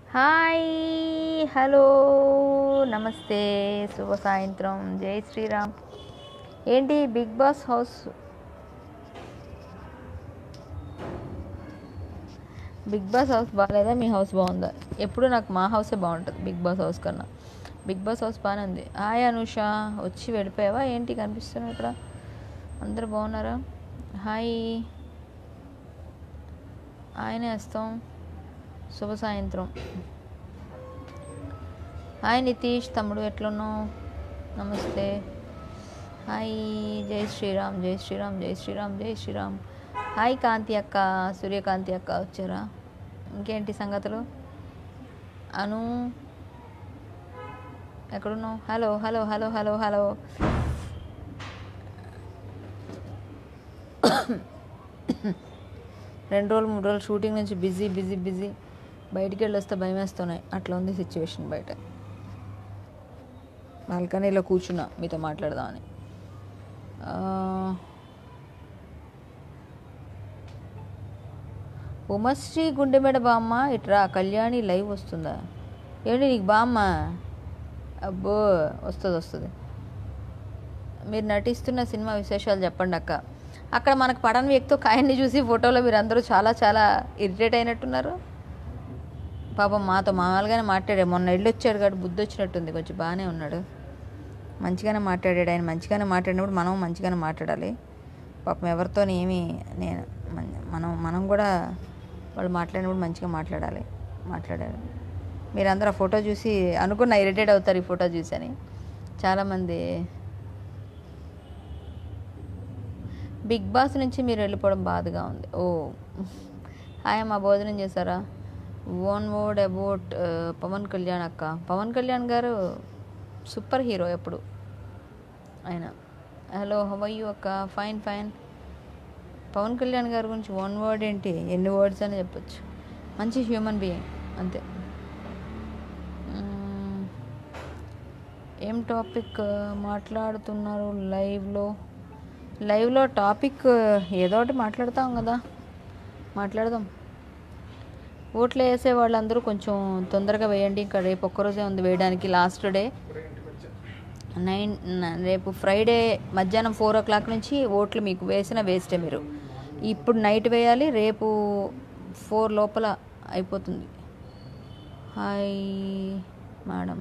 Hi hello నమస్తే శుభ సాయంత్రం జై శ్రీరామ్ ఏంటి big boss house big boss house బాగాలేదా మీ హౌస్ బాగుందా ఎప్పుడు నాకు మా హౌసే బాగుంటుంది బిగ్ బాస్ హౌస్ కన్నా బిగ్ బాస్ హౌస్ బాగానే ఉంది హాయ్ అనుష వచ్చి వెళ్ళిపోయావా ఏంటి కనిపిస్తున్నావు ఇక్కడ అందరు బాగున్నారా హాయ్ ఆయనే వస్తాం శుభ సాయంత్రం హాయ్ నితీష్ తమ్ముడు ఎట్లున్నావు నమస్తే హాయ్ జై శ్రీరామ్ జై శ్రీరామ్ జై శ్రీరామ్ జై శ్రీరామ్ హాయ్ కాంతి అక్క సూర్యకాంతి అక్క వచ్చారా ఇంకేంటి సంగతులు అను ఎక్కడున్నావు hello hello hello hello hello రెండు రోజులు మూడు రోజులు షూటింగ్ నుంచి బిజీ బిజీ బిజీ బయటికి వెళ్ళి వస్తే భయం వేస్తున్నాయి అట్లా ఉంది సిచ్యువేషన్ బయట బాల్కనీలో కూర్చున్నా మీతో మాట్లాడదామని ఆ, ఉమశ్రీ గుండెమెడ బామ్మ ఇట్రా కళ్యాణి లైవ్ వస్తుందా ఏంటి నీకు బామ్మ అబ్బో వస్తుంది వస్తుంది మీరు నటిస్తున్న సినిమా విశేషాలు చెప్పండి అక్క అక్కడ మనకు పడని వ్యక్తి ఒక ఆయన్ని చూసి ఫోటోలో మీరు అందరూ చాలా చాలా ఇరిటేట్ అయినట్టున్నారు పాపం మాతో మామూలుగానే మాట్లాడాడు మొన్న ఇల్లు వచ్చాడు కాబట్టి బుద్ధి వచ్చినట్టుంది కొంచెం బాగానే ఉన్నాడు మంచిగానే మాట్లాడాడు ఆయన మంచిగానే మాట్లాడినప్పుడు మనం మంచిగానే మాట్లాడాలి పాపం ఎవరితో ఏమి నేను మన- మనం మనం కూడా వాళ్ళు మాట్లాడినప్పుడు మంచిగా మాట్లాడాలి మాట్లాడారు మీరందరూ ఆ ఫోటో చూసి అనుకున్న ఇరిటేట్ అవుతారు ఈ ఫోటో చూసి అని చాలామంది బిగ్ బాస్ నుంచి మీరు వెళ్ళిపోవడం బాధగా ఉంది ఓ హాయ్ అమ్మ భోజనం చేశారా one word about Pawan Kalyan అక్క పవన్ కళ్యాణ్ గారు సూపర్ హీరో ఎప్పుడు ఆయన హలో హవయ్యూ అక్క ఫైన్ ఫైన్ పవన్ కళ్యాణ్ గారి గురించి వన్ వర్డ్ ఏంటి ఎన్ని వర్డ్స్ అని చెప్పొచ్చు మంచి హ్యూమన్ బీయింగ్ అంతే మ్మ్. ఏం టాపిక్ మాట్లాడుతున్నారు లైవ్లో లైవ్లో టాపిక్ ఏదో ఒకటి మాట్లాడతాం కదా మాట్లాడదాం ఓట్లు వేసే వాళ్ళందరూ కొంచెం తొందరగా వేయండి ఇంకా రేపు ఒక్కరోజే ఉంది వేయడానికి లాస్ట్ డే నైన్ న- రేపు ఫ్రైడే మధ్యాహ్నం ఫోర్ ఓ క్లాక్ నుంచి ఓట్లు మీకు వేసిన వేస్టే మీరు ఇప్పుడు నైట్ వేయాలి రేపు ఫోర్ లోపల అయిపోతుంది hi madam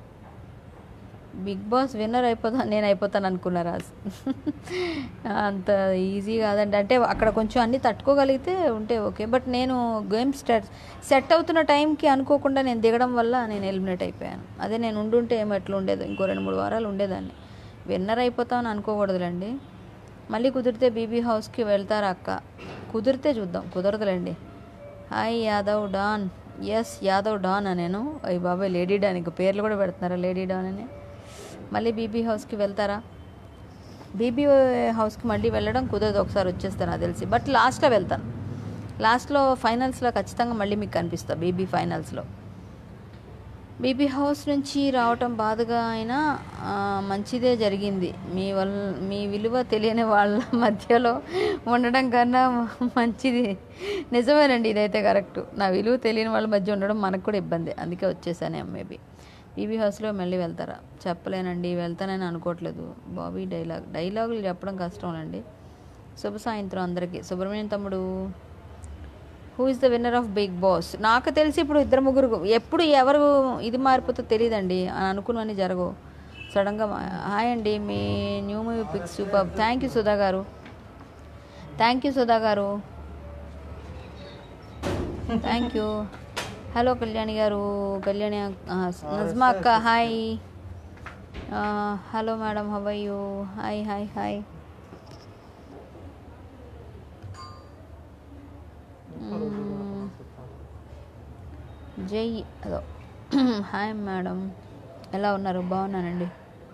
big boss winner అయిపోతా నేను అయిపోతాను అనుకున్నారా అంత ఈజీ కాదండి అంటే అక్కడ కొంచెం అన్నీ తట్టుకోగలిగితే ఉంటే ఓకే బట్ నేను గేమ్ స్టార్ట్ సెట్ అవుతున్న టైంకి అనుకోకుండా నేను దిగడం వల్ల నేను ఎలిమినేట్ అయిపోయాను అదే నేను ఉండుంటే ఏమో ఎట్లా ఉండేది ఇంకో రెండు మూడు వారాలు ఉండేదాన్ని విన్నర్ అయిపోతామని అనుకోకూడదులేండి మళ్ళీ కుదిరితే బీబీ హౌస్కి వెళ్తారా అక్క కుదిరితే చూద్దాం కుదరదులేండి hi Yadav don S Yadav don నేను అయ్యి బాబాయ్ లేడీ డాన్ ఇంక పేర్లు కూడా పెడుతున్నారా లేడీ డాన్ అని మళ్ళీ బీబీ హౌస్కి వెళ్తారా బీబీ హౌస్కి మళ్ళీ వెళ్ళడం కుదరదు ఒకసారి వచ్చేస్తాను నాకు తెలిసి బట్ లాస్ట్లో వెళ్తాను లాస్ట్లో ఫైనల్స్లో ఖచ్చితంగా మళ్ళీ మీకు కనిపిస్తా బీబీ ఫైనల్స్లో బీబీ హౌస్ నుంచి రావటం బాధగా అయినా ఆ, మంచిదే జరిగింది మీ వల్ల మీ విలువ తెలియని వాళ్ళ మధ్యలో ఉండడం కన్నా మంచిది నిజమేనండి ఇదైతే కరెక్ట్ నా విలువ తెలియని వాళ్ళ మధ్య ఉండడం మనకు కూడా ఇబ్బంది అందుకే వచ్చేసాను మేబీ బీబీ హౌస్లో మళ్ళీ వెళ్తారా చెప్పలేనండి వెళ్తానని అనుకోవట్లేదు బాబీ డైలాగ్ డైలాగులు చెప్పడం కష్టంలండి శుభ సాయంత్రం అందరికీ సుబ్రహ్మణ్యం తమ్ముడు who is the winner of big boss నాకు తెలిసి ఇప్పుడు ఇద్దరు ముగ్గురు ఎప్పుడు ఎవరు ఇది మారిపోతో తెలియదండి అని అనుకున్నవన్నీ జరగవు సడన్గా మా- హాయ్ అండి మీ new movie pics super thank you Sudha గారు థ్యాంక్ యూ సుధా గారు థ్యాంక్ యూ హలో కళ్యాణి గారు కళ్యాణి అక్- ఆ, నజ్మా అక్క హాయ్ ఆ, hello madam how are you hi hi hi hmm. Jai అదో హాయ్ మేడం ఎలా ఉన్నారు బాగున్నానండి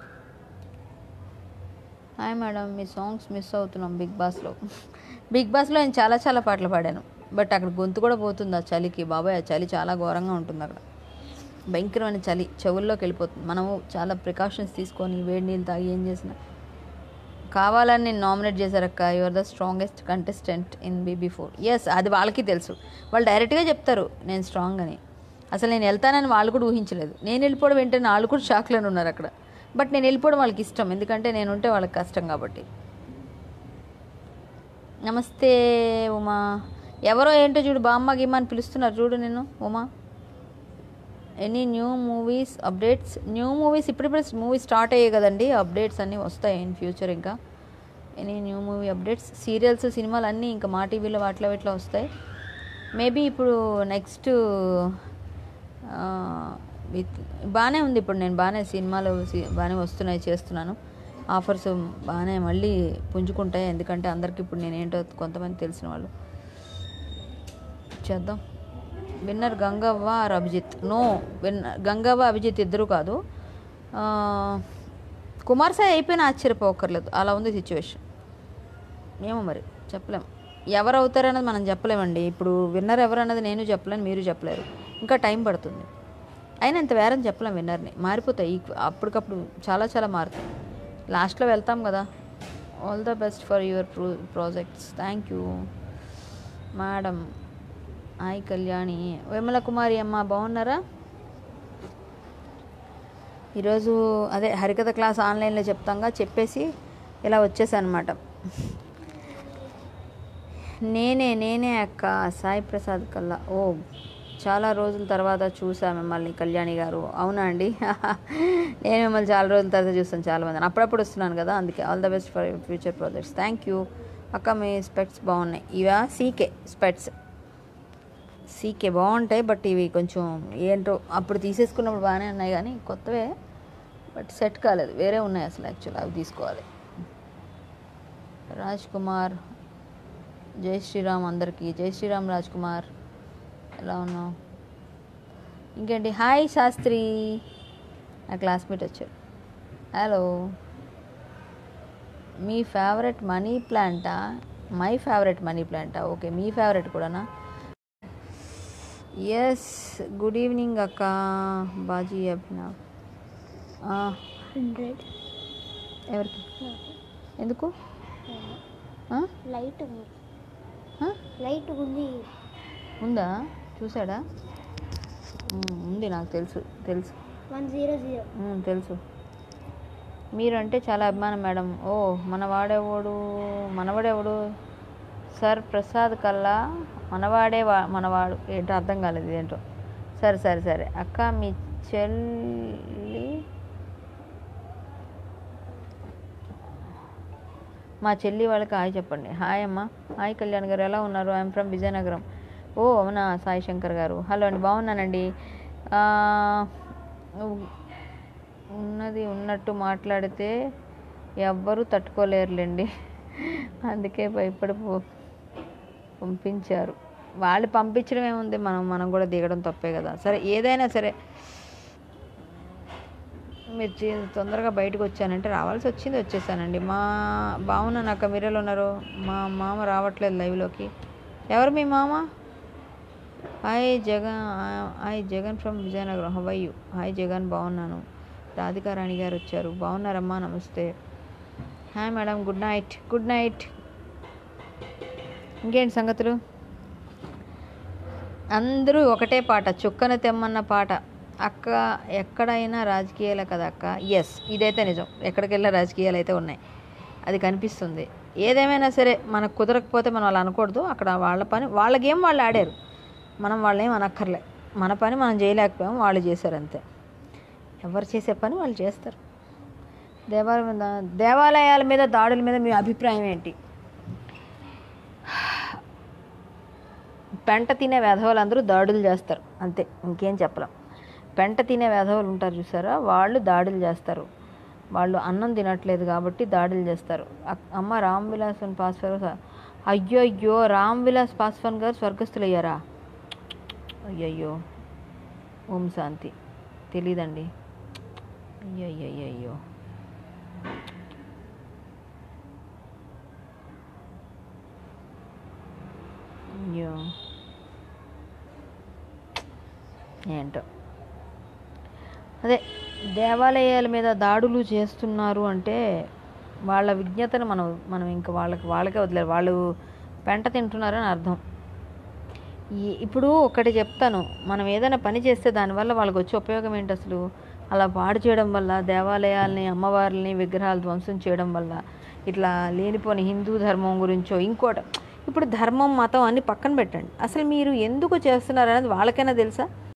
హాయ్ మేడం మీ సాంగ్స్ మిస్ అవుతున్నాం బిగ్ బాస్లో బిగ్ బాస్లో నేను చాలా చాలా పాటలు పాడాను బట్ అక్కడ గొంతు కూడా పోతుంది ఆ చలికి బాబాయ్ ఆ చలి చాలా ఘోరంగా ఉంటుంది అక్కడ భయంకరమైన చలి చెవుల్లోకి వెళ్ళిపోతుంది మనము చాలా ప్రికాషన్స్ తీసుకొని వేడి నీళ్ళు తాగి ఏం చేసినా కావాలని నేను నామినేట్ చేశారక్క your the strongest contestant in BB four yes అది వాళ్ళకి తెలుసు వాళ్ళు డైరెక్ట్గా చెప్తారు నేను స్ట్రాంగ్ అని అసలు నేను వెళ్తానని వాళ్ళు కూడా ఊహించలేదు నేను వెళ్ళిపోవడం ఏంటంటే వాళ్ళు కూడా షాక్లోనే ఉన్నారు అక్కడ బట్ నేను వెళ్ళిపోవడం వాళ్ళకి ఇష్టం ఎందుకంటే నేను ఉంటే వాళ్ళకి కష్టం కాబట్టి నమస్తే ఉమా ఎవరో ఏంటో చూడు బామ్మ గిమ్మ అని పిలుస్తున్నారు చూడు నేను Uma any new movies updates new movies ఇప్పుడిప్పుడు మూవీ స్టార్ట్ అయ్యాయి కదండి అప్డేట్స్ అన్నీ వస్తాయి ఇన్ ఫ్యూచర్ ఇంకా any new movie updates serials సినిమాలు అన్నీ ఇంకా మా టీవీలో వాటిలో వీటిలో వస్తాయి మేబీ ఇప్పుడు నెక్స్ట్ విత్ బాగానే ఉంది ఇప్పుడు నేను బాగానే సినిమాలు సి- బాగానే వస్తున్నాయి చేస్తున్నాను ఆఫర్స్ బాగానే మళ్ళీ పుంజుకుంటాయి ఎందుకంటే అందరికి ఇప్పుడు నేనేంటో కొంతమంది తెలిసిన వాళ్ళు చేద్దాం winner Gangavva or Abhijeet no winner Gangavva Abhijeet ఇద్దరు కాదు ఆ, కుమార్ సాయి అయిపోయినా ఆశ్చర్యపోకర్లేదు అలా ఉంది సిచ్యువేషన్ ఏమో మరి చెప్పలేం ఎవరు అవుతారన్నది మనం చెప్పలేమండి ఇప్పుడు విన్నర్ ఎవరు అన్నది నేను చెప్పలేను మీరు చెప్పలేరు ఇంకా టైం పడుతుంది అయినా ఇంత వేరని చెప్పలేం విన్నర్ని మారిపోతాయి ఈ- అప్పటికప్పుడు చాలా చాలా మారుతాయి లాస్ట్లో వెళ్తాం కదా all the best for your pro projects thank you madam hi Kalyani Vimala Kumari అమ్మ బాగున్నారా ఈరోజు అదే హరికథ క్లాస్ ఆన్లైన్లో చెప్తాంగా చెప్పేసి ఇలా వచ్చేసాను అనమాట నేనే నేనే అక్క సాయి ప్రసాద్ కల్లా ఓ చాలా రోజుల తర్వాత చూసా మిమ్మల్ని కళ్యాణి గారు అవునా అండి నేను మిమ్మల్ని చాలా రోజుల తర్వాత చూస్తాను చాలా మంది అప్పుడప్పుడు వస్తున్నాను కదా అందుకే all the best for future projects thank you అక్క మీ స్పెట్స్ బాగున్నాయి ఇవా సీకే స్పెట్స్ సీకే బాగుంటాయి బట్ ఇవి కొంచెం ఏంటో అప్పుడు తీసేసుకున్నప్పుడు బాగానే ఉన్నాయి కానీ కొత్తవే బట్ సెట్ కాలేదు వేరే ఉన్నాయి అసలు యాక్చువల్ అవి తీసుకోవాలి రాజ్ కుమార్ జై శ్రీరామ్ అందరికీ జై శ్రీరామ్ రాజ్ కుమార్ ఎలా ఉన్నావు ఇంకేంటి హాయ్ శాస్త్రి నా క్లాస్మేట్ వచ్చారు హలో మీ ఫేవరెట్ మనీ ప్లాంటా మై ఫేవరెట్ మనీ ప్లాంటా ఓకే మీ ఫేవరెట్ కూడానా ఎస్ గుడ్ ఈవినింగ్ అక్క బాజీ అభినవ్ ఆ, హండ్రెడ్ ఎవరికి ఎందుకు ఆ? లైట్ ఉంది ఆ? లైట్ ఉంది ఉందా చూసాడా ఉమ్, ఉంది నాకు తెలుసు తెలుసు వన్ జీరో జీరో ఉమ్, తెలుసు మీరంటే చాలా అభిమానం మేడం ఓ మనవాడేవాడు మనవాడేవాడు సార్ ప్రసాద్ కల్లా మనవాడే వా మనవాడు ఏంటో అర్థం కాలేదు ఏంటో సరే సరే సరే అక్క మీ చెల్లి మా చెల్లి వాళ్ళకి హాయ్ చెప్పండి హాయ్ అమ్మ హాయ్ కళ్యాణ్ గారు ఎలా ఉన్నారు ఐఎమ్ ఫ్రమ్ విజయనగరం ఓ అవునా సాయి శంకర్ గారు హలో అండి బాగున్నానండి ఆ, ఉన్నది ఉన్నట్టు మాట్లాడితే ఎవ్వరూ తట్టుకోలేరులేండి అందుకే భయపడి పో- పంపించారు వాళ్ళు పంపించడం ఏముంది మనం మనం కూడా దిగడం తప్పే కదా సరే ఏదైనా సరే మీరు చే- తొందరగా బయటకు వచ్చానంటే రావాల్సి వచ్చింది వచ్చేసానండి మా బాగున్నాను అక్క మీరెలా ఉన్నారు మా మామ రావట్లేదు లైవ్లోకి ఎవరు మీ మామ hi Jagan hi Jagan from Vizianagaram how are you hi Jagan బాగున్నాను రాధికా రాణి గారు వచ్చారు బాగున్నారమ్మా నమస్తే hi madam good night good night ఇంకేంటి సంగతులు అందరూ ఒకటే పాట చుక్కన తెమ్మన్న పాట అక్క ఎక్కడైనా రాజకీయాలే కదా అక్క ఎస్ ఇదైతే నిజం ఎక్కడికి వెళ్ళినా రాజకీయాలు అయితే ఉన్నాయి అది కనిపిస్తుంది ఏదేమైనా సరే మనకు కుదరకపోతే మనం అలా అనకూడదు అక్కడ వాళ్ళ పని వాళ్ళ గేమ్ వాళ్ళు ఆడారు మనం వాళ్ళేం అనక్కర్లే మన పని మనం చేయలేకపోయాం వాళ్ళు చేశారు అంతే ఎవరు చేసే పని వాళ్ళు చేస్తారు దేవాలయం మీద దేవాలయాల మీద దాడుల మీద మీ అభిప్రాయం ఏంటి పెంట తినే వెధవలందరూ దాడులు చేస్తారు అంతే ఇంకేం చెప్పలేం పెంట తినే వెధవలు ఉంటారు చూసారా వాళ్ళు దాడులు చేస్తారు వాళ్ళు అన్నం తినట్లేదు కాబట్టి దాడులు చేస్తారు అక్- అమ్మ రామ్ విలాస్ పాస్వాన్ అయ్యో అయ్యో రామ్ విలాస్ పాస్వాన్ గారు స్వర్గస్థులు అయ్యారా అయ్యయ్యో ఓం శాంతి తెలీదండి అయ్యో అయ్యో అయ్యో అయ్యో అయ్యో ఏంటో అదే దేవాలయాల మీద దాడులు చేస్తున్నారు అంటే వాళ్ళ విజ్ఞతను మనం మనం ఇంకా వాళ్ళకి వాళ్ళకే వదిలేరు వాళ్ళు పెంట తింటున్నారని అర్థం ఈ- ఇప్పుడు ఒకటి చెప్తాను మనం ఏదైనా పని చేస్తే దానివల్ల వాళ్ళకి వచ్చే ఉపయోగం ఏంటి అసలు అలా పాడు చేయడం వల్ల దేవాలయాల్ని అమ్మవార్లని విగ్రహాలు ధ్వంసం చేయడం వల్ల ఇట్లా లేనిపోని హిందూ ధర్మం గురించో ఇంకోటి ఇప్పుడు ధర్మం మతం అన్ని పక్కన పెట్టండి అసలు మీరు ఎందుకు చేస్తున్నారు అనేది వాళ్ళకైనా తెలుసా